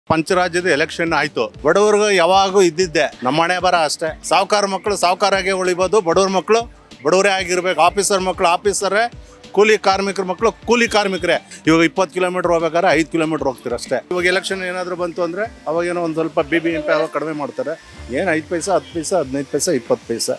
ಪಂಚರಾಜ್ಯದ election ಆಯ್ತು ಬಡವರಿಗೂ ಯಾವಾಗೂ ಇದ್ದಿದ್ದೆ ನಮ್ಮ ಹಣೆ ಬರ ಅಷ್ಟೇ ಸಾವುಕಾರ ಮಕ್ಕಳು ಸಾವುಕಾರಾಗೆ ಉಳಿಬೋದು ಬಡವ್ರ ಮಕ್ಕಳು ಬಡವರೇ ಆಗಿರ್ಬೇಕು ಆಫೀಸರ್ ಮಕ್ಕಳು ಆಫೀಸರೇ ಕೂಲಿ ಕಾರ್ಮಿಕರ ಮಕ್ಕಳು ಕೂಲಿ ಕಾರ್ಮಿಕರೇ ಇವಾಗ ಇಪ್ಪತ್ತು ಕಿಲೋಮೀಟರ್ ಹೋಗ್ಬೇಕಾದ್ರೆ ಐದು ಕಿಲೋಮೀಟರ್ ಹೋಗ್ತೀರ ಅಷ್ಟೇ ಇವಾಗ ಎಲೆಕ್ಷನ್ ಏನಾದರೂ ಬಂತು ಅಂದರೆ ಅವಾಗೇನೋ ಒಂದು ಸ್ವಲ್ಪ ಬಿ ಬಿ ಎಂ ಪಿ ಅವಾಗ ಕಡಿಮೆ ಮಾಡ್ತಾರೆ ಏನು ಐದು ಪೈಸೆ ಹತ್ತು ಪೈಸೆ ಹದಿನೈದು ಪೈಸೆ ಇಪ್ಪತ್ತು ಪೈಸೆ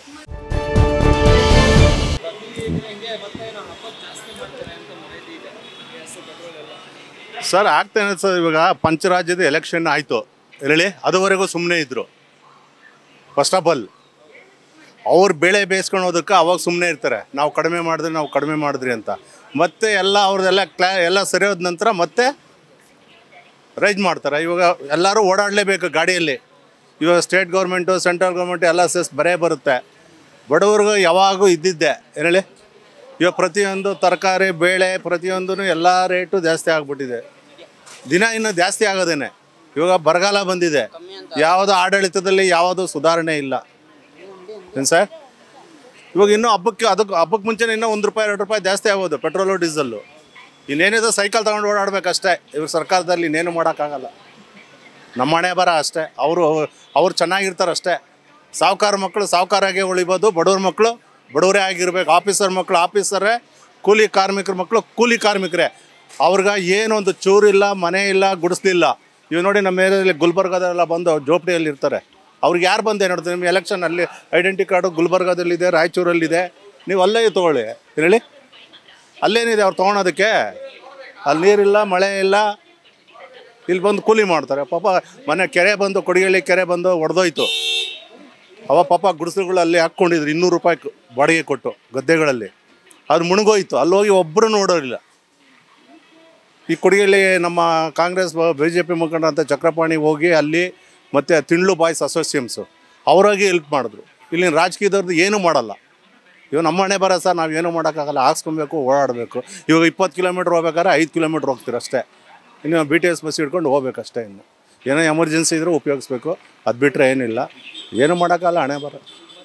ಸರ್ ಆಗ್ತೇನೆ ಸರ್ ಇವಾಗ ಪಂಚರಾಜ್ಯದ ಎಲೆಕ್ಷನ್ ಆಯಿತು ಹೇಳಿ ಅದುವರೆಗೂ ಸುಮ್ಮನೆ ಇದ್ದರು ಫಸ್ಟ್ ಆಫ್ ಆಲ್ ಅವ್ರು ಬೆಳೆ ಬೇಯಿಸ್ಕೊಳೋದಕ್ಕೆ ಅವಾಗ ಸುಮ್ಮನೆ ಇರ್ತಾರೆ ನಾವು ಕಡಿಮೆ ಮಾಡಿದ್ರಿ ನಾವು ಕಡಿಮೆ ಮಾಡಿದ್ರಿ ಅಂತ ಮತ್ತೆ ಎಲ್ಲ ಅವ್ರದ್ದೆಲ್ಲ ಕ್ಲಾ ಎಲ್ಲ ಸರಿ ಹೋದ ನಂತರ ಮತ್ತೆ ರೈಸ್ ಮಾಡ್ತಾರೆ ಇವಾಗ ಎಲ್ಲರೂ ಓಡಾಡಲೇಬೇಕು ಗಾಡಿಯಲ್ಲಿ ಇವಾಗ ಸ್ಟೇಟ್ ಗೌರ್ಮೆಂಟು ಸೆಂಟ್ರಲ್ ಗೌರ್ಮೆಂಟು ಎಲ್ಲ ಸೆಸ್ ಬರೇ ಬರುತ್ತೆ ಬಡವ್ರಿಗೂ ಯಾವಾಗೂ ಇದ್ದಿದ್ದೆ ಏನ್ ಹೇಳಿ ಇವಾಗ ಪ್ರತಿಯೊಂದು ತರಕಾರಿ ಬೇಳೆ ಪ್ರತಿಯೊಂದೂ ಎಲ್ಲ ರೇಟು ಜಾಸ್ತಿ ಆಗಿಬಿಟ್ಟಿದೆ ದಿನ ಇನ್ನು ಜಾಸ್ತಿ ಆಗೋದೇನೆ ಇವಾಗ ಬರಗಾಲ ಬಂದಿದೆ ಯಾವುದು ಆಡಳಿತದಲ್ಲಿ ಯಾವುದು ಸುಧಾರಣೆ ಇಲ್ಲ ಏನು ಸರ್ ಇವಾಗ ಇನ್ನೂ ಹಬ್ಬಕ್ಕೆ ಅದಕ್ಕೆ ಹಬ್ಬಕ್ಕೆ ಮುಂಚೆನೇ ಇನ್ನೂ ಒಂದು ರೂಪಾಯಿ ಎರಡು ರೂಪಾಯಿ ಜಾಸ್ತಿ ಆಗೋದು ಪೆಟ್ರೋಲು ಡೀಸಲ್ಲು ಇನ್ನೇನಿದೆ ಸೈಕಲ್ ತೊಗೊಂಡು ಓಡಾಡಬೇಕಷ್ಟೇ ಇವಾಗ ಸರ್ಕಾರದಲ್ಲಿ ಇನ್ನೇನು ಮಾಡೋಕ್ಕಾಗಲ್ಲ ನಮ್ಮ ಹಣೆ ಬರ ಅಷ್ಟೇ ಅವರು ಅವ್ರು ಚೆನ್ನಾಗಿರ್ತಾರೆ ಅಷ್ಟೇ ಸಾವುಕಾರ ಮಕ್ಕಳು ಸಾವುಕಾರಾಗೆ ಉಳಿಬೋದು ಬಡವ್ರ ಮಕ್ಕಳು ಬಡವರೇ ಆಗಿರ್ಬೇಕು ಆಫೀಸರ್ ಮಕ್ಕಳು ಆಫೀಸರೇ ಕೂಲಿ ಕಾರ್ಮಿಕರ ಮಕ್ಕಳು ಕೂಲಿ ಕಾರ್ಮಿಕರೇ ಅವ್ರಿಗೆ ಏನೊಂದು ಚೂರು ಇಲ್ಲ ಮನೆ ಇಲ್ಲ ಗುಡಿಸ್ಲಿಲ್ಲ ಇವ್ ನೋಡಿ ನಮ್ಮ ಏರಿಯಾದಲ್ಲಿ ಗುಲ್ಬರ್ಗದಲ್ಲ ಬಂದು ಜೋಪಡಿಯಲ್ಲಿ ಇರ್ತಾರೆ ಅವ್ರಿಗೆ ಯಾರು ಬಂದು ಏನು ನಿಮ್ಮ ಎಲೆಕ್ಷನ್ ಅಲ್ಲಿ ಐಡೆಂಟಿ ಕಾರ್ಡು ಗುಲ್ಬರ್ಗದಲ್ಲಿದೆ ರಾಯಚೂರಲ್ಲಿದೆ ನೀವು ಅಲ್ಲೇ ತೊಗೊಳ್ಳಿ ಏನ್ ಹೇಳಿ ಅಲ್ಲೇನಿದೆ ಅವ್ರು ತೊಗೊಳೋದಕ್ಕೆ ಅಲ್ಲಿ ನೀರಿಲ್ಲ ಮಳೆ ಇಲ್ಲ ಇಲ್ಲಿ ಬಂದು ಕೂಲಿ ಮಾಡ್ತಾರೆ ಪಾಪ ಮನೆ ಕೆರೆ ಬಂದು ಕೊಡಿಗಳ್ಳಿ ಕೆರೆ ಬಂದು ಒಡೆದೋಯ್ತು ಅವ ಪಾಪ ಗುಡಿಸಲುಗಳು ಅಲ್ಲಿ ಹಾಕ್ಕೊಂಡಿದ್ರು ಇನ್ನೂರು ರೂಪಾಯಿ ಕ- ಬಾಡಿಗೆ ಕೊಟ್ಟು ಗದ್ದೆಗಳಲ್ಲಿ ಅದು ಮುಳುಗೋಯ್ತು ಅಲ್ಲಿ ಹೋಗಿ ಒಬ್ಬರು ನೋಡೋರಿಲ್ಲ ಈ ಕೊಡಿಗಳ್ಳಿ ನಮ್ಮ ಕಾಂಗ್ರೆಸ್ ಬಿ ಜೆ ಪಿ ಮುಖಂಡರಂತ ಚಕ್ರಪಾಣಿ ಹೋಗಿ ಅಲ್ಲಿ ಮತ್ತು ತಿಂಡ್ಲು ಬಾಯ್ಸ್ ಅಸೋಸಿಯಮ್ಸು ಅವರಾಗಿ ಹೆಲ್ಪ್ ಮಾಡಿದ್ರು ಇಲ್ಲಿನ ರಾಜಕೀಯದವ್ರದ್ದು ಏನೂ ಮಾಡಲ್ಲ ಇವಾಗ ನಮ್ಮ ಮನೆ ಬರೋ ಸರ್ ನಾವು ಏನೂ ಮಾಡೋಕ್ಕಾಗಲ್ಲ ಹಾಕ್ಸ್ಕೊಬೇಕು ಓಡಾಡಬೇಕು ಇವಾಗ ಇಪ್ಪತ್ತು ಕಿಲೋಮೀಟ್ರ್ ಹೋಗ್ಬೇಕಾದ್ರೆ ಐದು ಕಿಲೋಮೀಟ್ರ್ ಹೋಗ್ತೀರ ಅಷ್ಟೇ ಇನ್ನು ಬಿ ಟಿ ಎಸ್ ಬಸ್ ಹಿಡ್ಕೊಂಡು ಹೋಗ್ಬೇಕಷ್ಟೇ ಇನ್ನು ಏನೋ ಎಮರ್ಜೆನ್ಸಿ ಇದ್ರೂ ಉಪಯೋಗಿಸ್ಬೇಕು ಅದು ಬಿಟ್ಟರೆ ಏನಿಲ್ಲ ಏನೂ ಮಾಡೋಕ್ಕಲ್ಲ ಹಣೆ ಬರ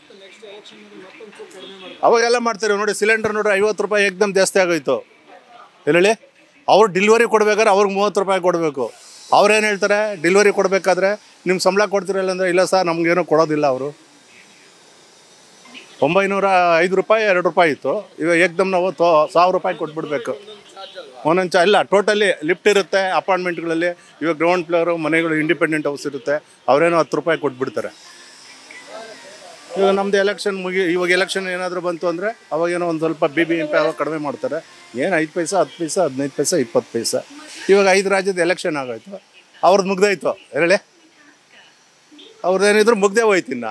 ಅವಾಗೆಲ್ಲ ಮಾಡ್ತಾರೆ ನೋಡಿ ಸಿಲಿಂಡರ್ ನೋಡಿ ಐವತ್ತು ರೂಪಾಯಿ ಏಕ್ದಮ್ ಜಾಸ್ತಿ ಆಗೋಯ್ತು ಹೇಳಿ ಅವ್ರು ಡಿಲಿವರಿ ಕೊಡ್ಬೇಕಾದ್ರೆ ಅವ್ರಿಗೆ ಮೂವತ್ತು ರೂಪಾಯಿ ಕೊಡಬೇಕು ಅವ್ರೇನು ಹೇಳ್ತಾರೆ ಡಿಲಿವರಿ ಕೊಡಬೇಕಾದ್ರೆ ನಿಮ್ಮ ಸಂಬಳ ಕೊಡ್ತಿರಲ್ಲ ಅಂದರೆ ಇಲ್ಲ ಸರ್ ನಮಗೇನು ಕೊಡೋದಿಲ್ಲ ಅವರು ಒಂಬೈನೂರ ಐದು ರೂಪಾಯಿ ಎರಡು ರೂಪಾಯಿ ಇತ್ತು ಇವಾಗ ಏಕ್ದಮ್ ನಾವು ತೋ ಸಾವಿರ ರೂಪಾಯಿ ಕೊಟ್ಬಿಡ್ಬೇಕು ಒಂದೊಂದು ಚ ಇಲ್ಲ ಟೋಟಲಿ ಲಿಫ್ಟ್ ಇರುತ್ತೆ ಅಪಾರ್ಟ್ಮೆಂಟ್ಗಳಲ್ಲಿ ಇವಾಗ ಗ್ರೌಂಡ್ ಫ್ಲೋರು ಮನೆಗಳು ಇಂಡಿಪೆಂಡೆಂಟ್ ಹೌಸ್ ಇರುತ್ತೆ ಅವರೇನೋ ಹತ್ತು ರೂಪಾಯಿ ಕೊಟ್ಬಿಡ್ತಾರೆ ಇವಾಗ ನಮ್ಮದು ಎಲೆಕ್ಷನ್ ಮುಗಿ ಇವಾಗ ಎಲೆಕ್ಷನ್ ಏನಾದರೂ ಬಂತು ಅಂದರೆ ಅವಾಗೇನೋ ಒಂದು ಸ್ವಲ್ಪ ಬಿ ಬಿ ಎಂ ಪಿ ಅವಾಗ ಕಡಿಮೆ ಮಾಡ್ತಾರೆ ಏನು ಐದು ಪೈಸೆ ಹತ್ತು ಪೈಸೆ ಹದಿನೈದು ಪೈಸೆ ಇಪ್ಪತ್ತು ಪೈಸೆ ಇವಾಗ ಐದು ರಾಜ್ಯದ ಎಲೆಕ್ಷನ್ ಆಗೋಯ್ತು ಅವ್ರದ್ದು ಮುಗ್ದೋಯ್ತು ಹೇಳಿ ಅವ್ರದ್ದೇನಿದ್ರು ಮುಗ್ದೇ ಹೋಯ್ತು ಇನ್ನು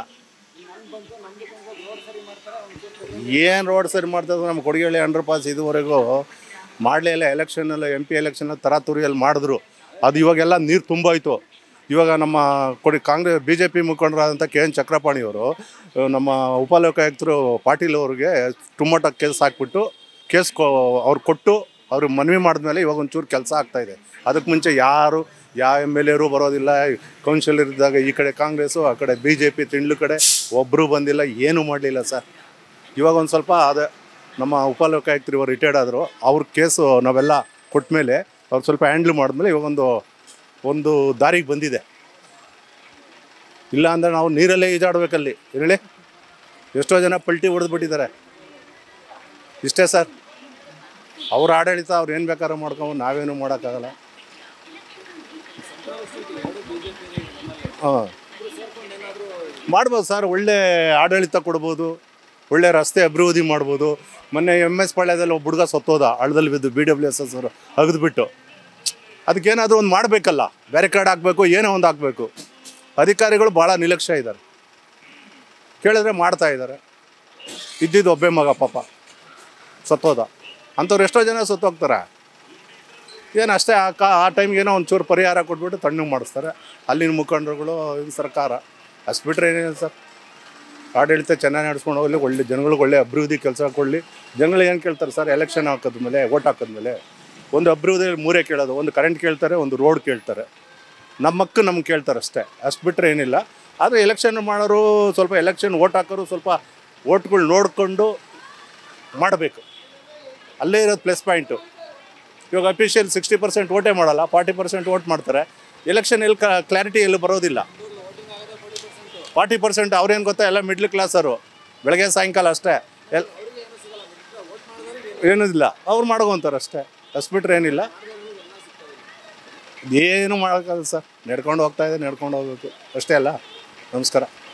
ಏನು ರೋಡ್ ಸರಿ ಮಾಡ್ತಾರೆ ನಮ್ಮ ಕೊಡಗೇಳಿ ಅಂಡರ್ ಪಾಸ್ ಇದುವರೆಗೂ ಮಾಡಲೇ ಇಲ್ಲ ಎಲೆಕ್ಷನ್ ಎಮ್ ಪಿ ಎಲೆಕ್ಷನ್ ತರಾತುರಿಯಲ್ಲಿ ಮಾಡಿದ್ರು ಅದು ಇವಾಗೆಲ್ಲ ನೀರು ತುಂಬೋಯ್ತು ಇವಾಗ ನಮ್ಮ ಕೊಡಿ ಕಾಂಗ್ರೆಸ್ ಬಿ ಜೆ ಪಿ ಮುಖಂಡರಾದಂಥ ಕೆ ಎನ್ ಚಕ್ರಪಾಣಿಯವರು ನಮ್ಮ ಉಪಲೋಕಾಯುಕ್ತರು ಪಾಟೀಲ್ ಅವ್ರಿಗೆ ಟೊಮೊಟೊ ಕೇಸ್ ಹಾಕ್ಬಿಟ್ಟು ಕೇಸ್ ಕೊ ಅವ್ರು ಕೊಟ್ಟು ಅವ್ರಿಗೆ ಮನವಿ ಮಾಡಿದ್ಮೇಲೆ ಇವಾಗ ಒಂಚೂರು ಕೆಲಸ ಆಗ್ತಾಯಿದೆ ಅದಕ್ಕೆ ಮುಂಚೆ ಯಾರು ಯಾವ ಎಮ್ ಎಲ್ ಎರು ಬರೋದಿಲ್ಲ ಕೌನ್ಸಿಲರ್ ಇದ್ದಾಗ ಈ ಕಡೆ ಕಾಂಗ್ರೆಸ್ಸು ಆ ಕಡೆ ಬಿ ಜೆ ಪಿ ತಿಂಡ್ಲು ಕಡೆ ಒಬ್ಬರು ಬಂದಿಲ್ಲ ಏನೂ ಮಾಡಲಿಲ್ಲ ಸರ್ ಇವಾಗ ಒಂದು ಸ್ವಲ್ಪ ಅದೇ ನಮ್ಮ ಉಪಲೋಕಾಯುಕ್ತರು ಇವರು ರಿಟೈರ್ಡ್ ಆದರು ಅವ್ರ ಕೇಸು ನಾವೆಲ್ಲ ಕೊಟ್ಟ ಮೇಲೆ ಅವ್ರು ಸ್ವಲ್ಪ ಹ್ಯಾಂಡ್ಲ್ ಮಾಡಿದ್ಮೇಲೆ ಇವಾಗ ಒಂದು ಒಂದು ದಾರಿಗೆ ಬಂದಿದೆ ಇಲ್ಲ ಅಂದರೆ ನಾವು ನೀರಲ್ಲೇ ಈಜಾಡ್ಬೇಕಲ್ಲಿ ಹೇಳಿ ಎಷ್ಟೋ ಜನ ಪಲ್ಟಿ ಹೊಡೆದ್ಬಿಟ್ಟಿದ್ದಾರೆ ಇಷ್ಟೇ ಸರ್ ಅವ್ರ ಆಡಳಿತ ಅವ್ರು ಏನು ಬೇಕಾದ್ರೂ ಮಾಡ್ಕೊಂಡು ನಾವೇನು ಮಾಡೋಕ್ಕಾಗಲ್ಲ ಹಾಂ ಮಾಡ್ಬೋದು ಸರ್ ಒಳ್ಳೆ ಆಡಳಿತ ಕೊಡ್ಬೋದು ಒಳ್ಳೆ ರಸ್ತೆ ಅಭಿವೃದ್ಧಿ ಮಾಡ್ಬೋದು ಮೊನ್ನೆ ಎಮ್ ಎಸ್ ಪಾಳ್ಯದಲ್ಲಿ ಒಬ್ಬ ಹುಡುಗ ಸತ್ತೋದ ಹಳ್ಳದಲ್ಲಿ ಬಿದ್ದು ಬಿ ಡಬ್ಲ್ಯೂ ಎಸ್ ಎಸ್ ಅವರು ಅಗದ್ಬಿಟ್ಟು ಅದಕ್ಕೇನಾದರೂ ಒಂದು ಮಾಡಬೇಕಲ್ಲ ಬ್ಯಾರಿಕಾರ್ಡ್ ಹಾಕಬೇಕು ಏನೋ ಒಂದು ಹಾಕಬೇಕು ಅಧಿಕಾರಿಗಳು ಭಾಳ ನಿರ್ಲಕ್ಷ್ಯ ಇದ್ದಾರೆ ಕೇಳಿದ್ರೆ ಮಾಡ್ತಾ ಇದ್ದಾರೆ ಇದ್ದಿದ್ದು ಒಬ್ಬೇ ಮಗ ಪಾಪ ಸತ್ತೋದ ಅಂಥವ್ರು ಎಷ್ಟೋ ಜನ ಸತ್ತೋಗ್ತಾರೆ ಏನು ಅಷ್ಟೇ ಆ ಕಾ ಆ ಟೈಮ್ಗೆ ಏನೋ ಒಂಚೂರು ಪರಿಹಾರ ಕೊಟ್ಬಿಟ್ಟು ತಣ್ಣಗೆ ಮಾಡಿಸ್ತಾರೆ ಅಲ್ಲಿನ ಮುಖಂಡರುಗಳು ಇದು ಸರ್ಕಾರ ಅಷ್ಟು ಬಿಟ್ಟರೆ ಏನಿಲ್ಲ ಸರ್ ಆಡಳಿತ ಚೆನ್ನಾಗಿ ನಡೆಸ್ಕೊಂಡು ಹೋಗಲಿ ಒಳ್ಳೆ ಜನಗಳಿಗೆ ಒಳ್ಳೆ ಅಭಿವೃದ್ಧಿ ಕೆಲಸ ಕೊಡಲಿ ಜನಗಳು ಏನು ಕೇಳ್ತಾರೆ ಸರ್ ಎಲೆಕ್ಷನ್ ಹಾಕಿದ್ಮೇಲೆ ಓಟ್ ಹಾಕಿದ್ಮೇಲೆ ಒಂದು ಅಭಿವೃದ್ಧಿ ಮೂರೇ ಕೇಳೋದು ಒಂದು ಕರೆಂಟ್ ಕೇಳ್ತಾರೆ ಒಂದು ರೋಡ್ ಕೇಳ್ತಾರೆ ನಮ್ಮಕ್ಕೆ ನಮ್ಗೆ ಕೇಳ್ತಾರೆ ಅಷ್ಟೇ ಅಷ್ಟು ಬಿಟ್ಟರೆ ಏನಿಲ್ಲ ಆದರೆ ಎಲೆಕ್ಷನ್ ಮಾಡೋರು ಸ್ವಲ್ಪ ಎಲೆಕ್ಷನ್ ಓಟ್ ಹಾಕೋರು ಸ್ವಲ್ಪ ಓಟ್ಗಳು ನೋಡಿಕೊಂಡು ಮಾಡಬೇಕು ಅಲ್ಲೇ ಇರೋದು ಪ್ಲಸ್ ಪಾಯಿಂಟು ಇವಾಗ ಅಫಿಷಿಯಲ್ ಸಿಕ್ಸ್ಟಿ ಪರ್ಸೆಂಟ್ ಓಟೇ ಮಾಡಲ್ಲ ಫಾರ್ಟಿ ಪರ್ಸೆಂಟ್ ಓಟ್ ಮಾಡ್ತಾರೆ ಎಲೆಕ್ಷನ್ ಎಲ್ಲಿ ಕ್ಲಾರಿಟಿ ಎಲ್ಲಿ ಬರೋದಿಲ್ಲ ಫಾರ್ಟಿ ಪರ್ಸೆಂಟ್ ಅವ್ರೇನು ಗೊತ್ತಾ ಎಲ್ಲ ಮಿಡ್ಲ್ ಕ್ಲಾಸರು ಬೆಳಗ್ಗೆ ಸಾಯಂಕಾಲ ಅಷ್ಟೇ ಎಲ್ ಏನೂ ಇಲ್ಲ ಅವ್ರು ಮಾಡ್ಕೊಂತಾರೆ ಅಷ್ಟೇ ಅಷ್ಟು ಬಿಟ್ರೆ ಏನಿಲ್ಲ ಏನು ಮಾಡೋಕ್ಕಾಗಲ್ಲ ಸರ್ ನಡ್ಕೊಂಡು ಹೋಗ್ತಾ ಇದೆ ನಡ್ಕೊಂಡು ಹೋಗ್ಬೇಕು ಅಷ್ಟೇ ಅಲ್ಲ ನಮಸ್ಕಾರ